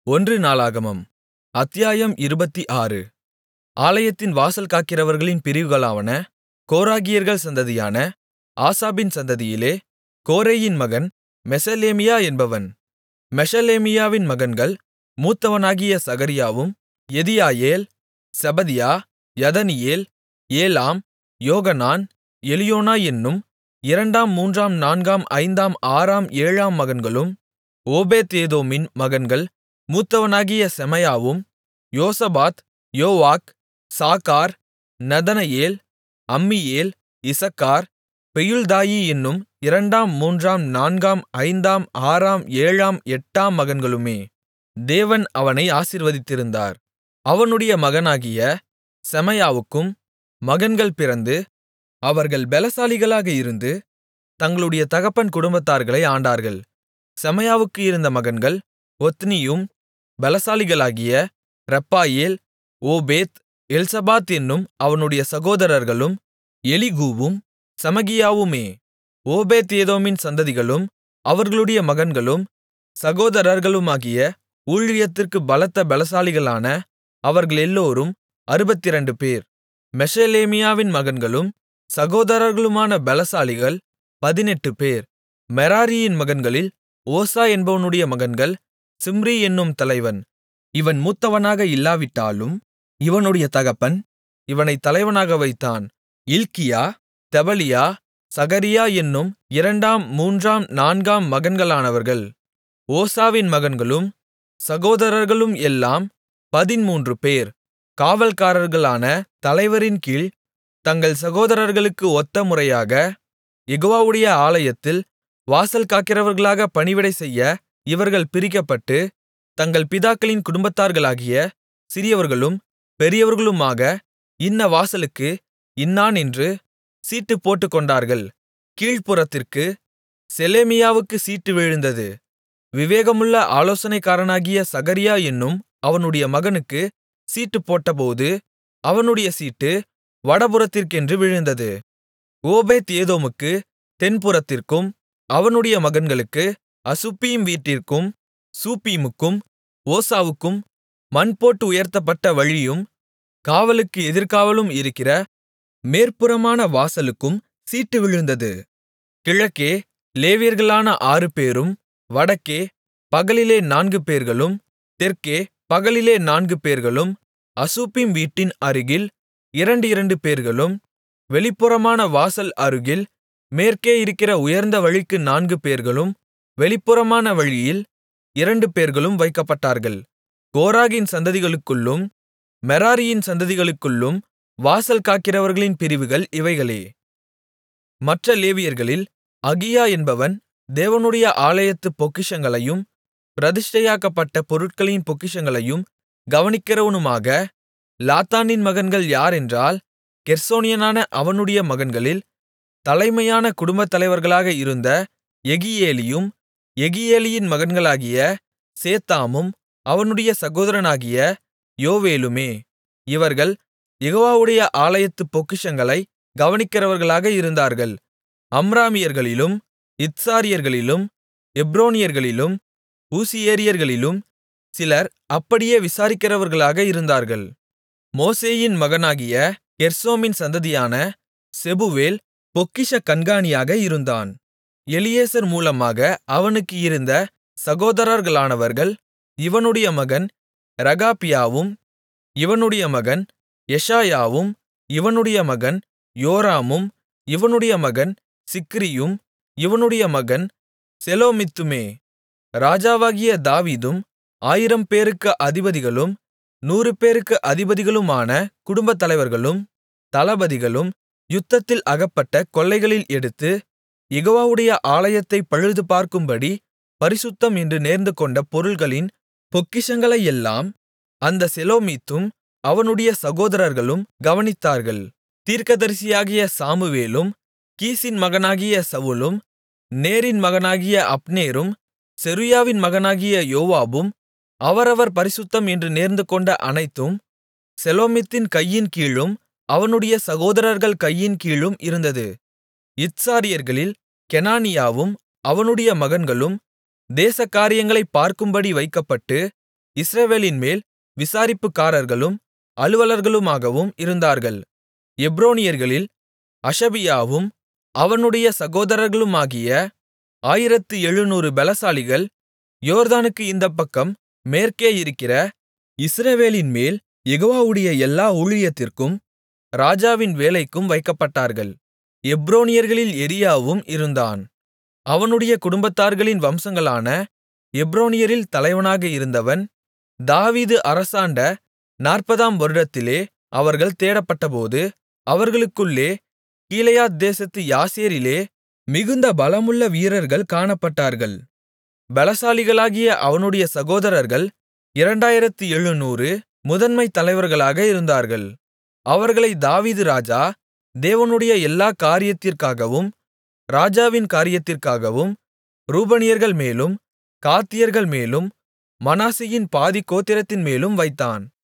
ஒன்று நாளாகமம் அத்தியாயம் இருபத்தாறு ஆலயத்தின் வாசல் காக்கிறவர்களின் பிரிவுகளாவன கோராகியர்கள் சந்ததியான ஆசாபின் சந்ததியிலே கோரேயின் மகன் மெஷெலேமியா என்பவன் மெஷெலேமியாவின் மகன்கள் மூத்தவனாகிய சகரியாவும் யெதியாயேல் செபதியா யதனியேல் ஏலாம் யோகனான் எலியோனாய் என்னும் இரண்டாம் மூன்றாம் நான்காம் ஐந்தாம் ஆறாம் ஏழாம் மகன்களும் ஓபேத்ஏதோமின் மகன்கள் மூத்தவனாகிய செமாயாவும் யோசபாத் யோவாக் சாக்கார் நெதனெயேல் அம்மியேல் இசக்கார் பெயுள்தாயி என்னும் இரண்டாம் மூன்றாம் நான்காம் ஐந்தாம் ஆறாம் ஏழாம் எட்டாம் மகன்களுமே தேவன் அவனை ஆசீர்வதித்திருந்தார் அவனுடைய மகனாகிய செமாயாவுக்கும் மகன்கள் பிறந்து அவர்கள் பெலசாலிகளாக இருந்து தங்களுடைய தகப்பன் குடும்பத்தார்களை ஆண்டார்கள் செமாயாவுக்கு இருந்த மகன்கள் ஒத்னியும் பெலசாலிகளாகிய ரெப்பாயேல் ஓபேத் எல்சபாத் என்னும் அவனுடைய சகோதரர்களும் எலிகூவும் செமகியாவுமே ஓபேத்ஏதோமின் சந்ததிகளும் அவர்களுடைய மகன்களும் சகோதரர்களுமாகிய ஊழியத்திற்கு பலத்த பெலசாலிகளான அவர்களெல்லோரும் அறுபத்திரண்டுபேர் மெஷெலேமியாவின் மகன்களும் சகோதரர்களுமான பெலசாலிகள் பதினெட்டுபேர் மெராரியின் மகன்களில் ஓசா என்பவனுடைய மகன்கள் சிம்ரி என்னும் தலைவன் இவன் மூத்தவனாக இல்லாவிட்டாலும் இவனுடைய தகப்பன் இவனைத் தலைவனாக வைத்தான் இல்க்கியா தெபலியா சகரியா என்னும் இரண்டாம் மூன்றாம் நான்காம் மகன்களானவர்கள் ஓசாவின் மகன்களும் சகோதரர்களும் எல்லாம் பதின்மூன்று பேர் காவல்காரர்களான தலைவரின் கீழ் தங்கள் சகோதரர்களுக்கு ஒத்த முறையாக யெகோவாவுடைய ஆலயத்தில் வாசல் காக்கிறவர்களாக பணிவிடை செய்ய இவர்கள் பிரிக்கப்பட்டு தங்கள் பிதாக்களின் குடும்பத்தார்களாகிய சிறியவர்களும் பெரியவர்களுமாக இன்ன வாசலுக்கு இன்னான் என்று சீட்டு போட்டுக்கொண்டார்கள் கீழ்ப்புறத்திற்கு செலேமியாவுக்கு சீட்டு விழுந்தது விவேகமுள்ள ஆலோசனைக்காரனாகிய சகரியா என்னும் அவனுடைய மகனுக்கு சீட்டு போட்டபோது அவனுடைய சீட்டு வடபுறத்திற்கென்று விழுந்தது ஓபேத் ஏதோமுக்கு தென்புறத்திற்கும் அவனுடைய மகன்களுக்கு அசுப்பீம் வீட்டிற்கும் சூப்பீமுக்கும் ஓசாவுக்கும் மண் போட்டு உயர்த்தப்பட்ட வழியும் காவலுக்கு எதிர்காவலும் இருக்கிற மேற்புறமான வாசலுக்கும் சீட்டு விழுந்தது கிழக்கே லேவியர்களான ஆறுபேரும் வடக்கே பகலிலே நான்கு பேர்களும் தெற்கே பகலிலே நான்கு பேர்களும் அசுப்பீம் வீட்டின் அருகில் இரண்டு இரண்டு பேர்களும் வெளிப்புறமான வாசல் அருகில் மேற்கே இருக்கிற உயர்ந்த வழிக்கு நான்கு பேர்களும் வெளிப்புறமான வழியில் இரண்டு பேர்களும் வைக்கப்பட்டார்கள் கோராகின் சந்ததிகளுக்குள்ளும் மெராரியின் சந்ததிகளுக்குள்ளும் வாசல் காக்கிறவர்களின் பிரிவுகள் இவைகளே மற்ற லேவியர்களில் அகியா என்பவன் தேவனுடைய ஆலயத்துப் பொக்கிஷங்களையும் பிரதிஷ்டையாக்கப்பட்ட பொருட்களின் பொக்கிஷங்களையும் கவனிக்கிறவனுமாக லாத்தானின் மகன்கள் யாரென்றால் கெர்சோனியனான அவனுடைய மகன்களில் தலைமையான குடும்பத் தலைவர்களாக இருந்த எகியேலியும் எகியேலியின் மகன்களாகிய சேத்தாமும் அவனுடைய சகோதரனாகிய யோவேலுமே இவர்கள் யெகோவாவுடைய ஆலயத்துப் பொக்கிஷங்களை கவனிக்கிறவர்களாக இருந்தார்கள் அம்ராமியர்களிலும் இத்சாரியர்களிலும் எப்ரோனியர்களிலும் ஊசியேரியர்களிலும் சிலர் அப்படியே விசாரிக்கிறவர்களாக இருந்தார்கள் மோசேயின் மகனாகிய கெர்சோமின் சந்ததியான செபுவேல் பொக்கிஷ கண்காணியாக இருந்தான் எலியேசர் மூலமாக அவனுக்கு இருந்த சகோதரர்களானவர்கள் இவனுடைய மகன் ரகாபியாவும் இவனுடைய மகன் எஷாயாவும் இவனுடைய மகன் யோராமும் இவனுடைய மகன் சிக்ரியும் இவனுடைய மகன் செலோமித்துமே ராஜாவாகிய தாவீதும் ஆயிரம் பேருக்கு அதிபதிகளும் நூறு பேருக்கு அதிபதிகளுமான குடும்பத் தலைவர்களும் தளபதிகளும் யுத்தத்தில் அகப்பட்ட கொள்ளைகளில் எடுத்து யெகோவாவுடைய ஆலயத்தைப் பழுதுபார்க்கும்படி பரிசுத்தம் என்று நேர்ந்துகொண்ட பொருள்களின் பொக்கிஷங்களையெல்லாம் அந்த செலோமித்தும் அவனுடைய சகோதரர்களும் கவனித்தார்கள் தீர்க்கதரிசியாகிய சாமுவேலும் கீசின் மகனாகிய சவுலும் நேரின் மகனாகிய அப்னேரும் செருயாவின் மகனாகிய யோவாபும் அவரவர் பரிசுத்தம் என்று நேர்ந்துகொண்ட அனைத்தும் செலோமித்தின் கையின் கீழும் அவனுடைய சகோதரர்கள் கையின் கீழும் இருந்தது இத்சாரியர்களில் கெனானியாவும் அவனுடைய மகன்களும் தேசகாரியங்களைப் பார்க்கும்படி வைக்கப்பட்டு இஸ்ரவேலின்மேல் விசாரிப்புக்காரர்களும் அலுவலர்களுமாகவும் இருந்தார்கள் எப்ரோனியர்களில் அஷபியாவும் அவனுடைய சகோதரர்களுமாகிய ஆயிரத்து எழுநூறு பெலசாலிகள் யோர்தானுக்கு இந்தப்பக்கம் மேற்கே இருக்கிற இஸ்ரவேலின்மேல் யெகோவாவுடைய எல்லா ஊழியத்திற்கும் ராஜாவின் வேலைக்கும் வைக்கப்பட்டார்கள் எப்ரோனியர்களில் எரியாவும் இருந்தான் அவனுடைய குடும்பத்தார்களின் வம்சங்களான எப்ரோனியரில் தலைவனாக இருந்தவன் தாவீது அரசாண்ட நாற்பதாம் வருடத்திலே அவர்கள் தேடப்பட்டபோது அவர்களுக்குள்ளே கீலேயாத் தேசத்து யாசேரிலே மிகுந்த பலமுள்ள வீரர்கள் காணப்பட்டார்கள் பலசாலிகளாகிய அவனுடைய சகோதரர்கள் இரண்டாயிரத்து எழுநூறு முதன்மைத் தலைவர்களாக இருந்தார்கள் அவர்களை தாவீது ராஜா தேவனுடைய எல்லா காரியத்திற்காகவும் ராஜாவின் காரியத்திற்காகவும் ரூபனியர்கள் மேலும் காத்தியர்கள் மேலும் மனாசேயின் பாதிக் கோத்திரத்தின் மேலும் வைத்தான்